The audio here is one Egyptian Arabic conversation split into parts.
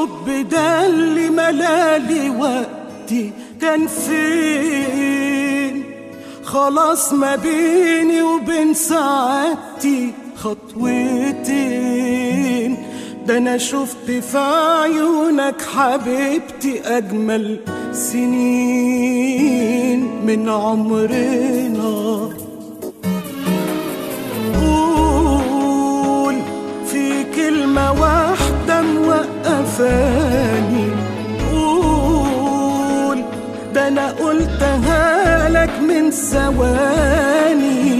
الحب ده اللي ملالي وقتي كان فين خلاص ما بيني وبين سعادتي خطوتين ده انا شفت في عيونك حبيبتي اجمل سنين من عمرنا قول في كلمة واحدة موقفاني قول ده أنا قلتها لك من ثواني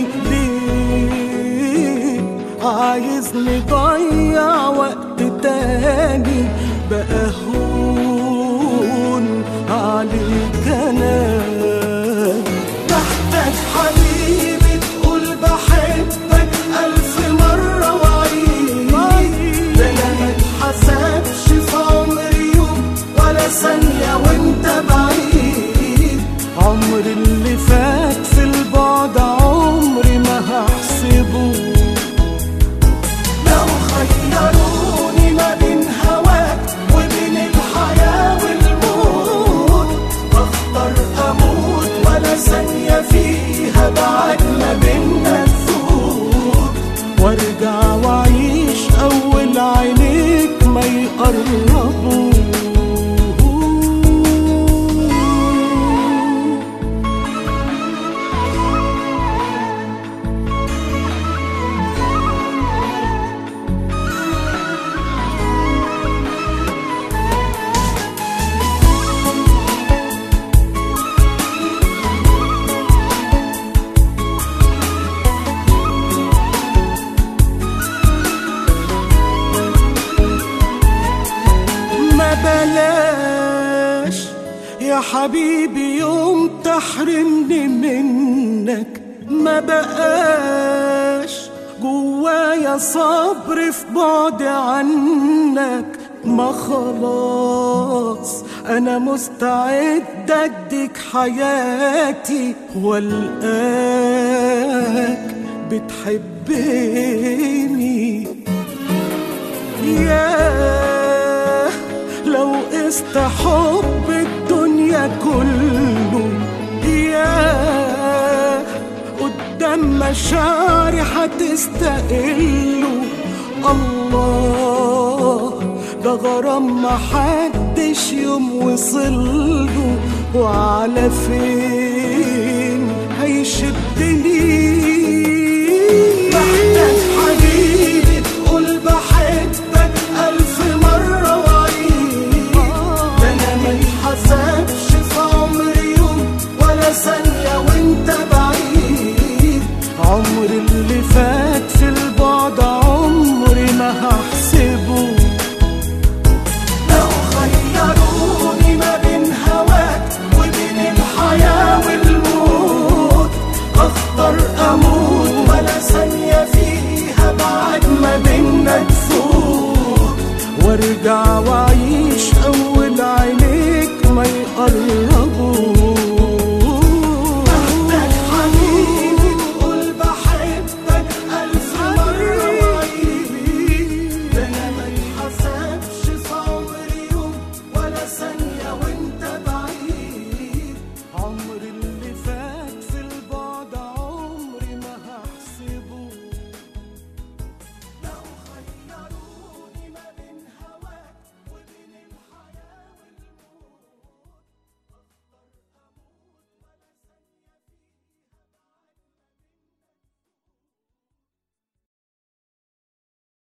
ليه عايزني ضيع وقت تاني بقى هون عليك أنا محتاج حبيبي تقول بحبك ألف مرة وعيد ده أنا ما اتحسبش في عمري يوم ولا ثانية وأنت بعيد عمري اللي فات في البعد عمري ما هحسبه لو خيروني ما بين هواك وبين الحياة والموت بختار أموت ولا ثانية فيها بعد ما بينا تفوت وارجع واعيش أول عينيك ما يقربوا ما بلاش يا حبيبي يوم تحرمني منك ما بقاش جوايا صبر في بعد عنك ما خلاص انا مستعد اديك حياتي والقاك بتحبني ياه لو قست حب الدنيا كله ياه قدام مشاعري هتستقله الله ده غرام محدش يوم وصله وعلى فين هيشدني محتاج حبيبي تقول بحبك ألف مرة وعيد ده أنا ما يتحسبش في عمري يوم ولا ثانية وأنت بعيد عمري اللي فات في البعد عمري ما هحسبه لو خيروني ما بين هواك وبين الحياة والموت اختار اموت ولا ثانية فيها بعد ما بينا تفوت وارجع واعيش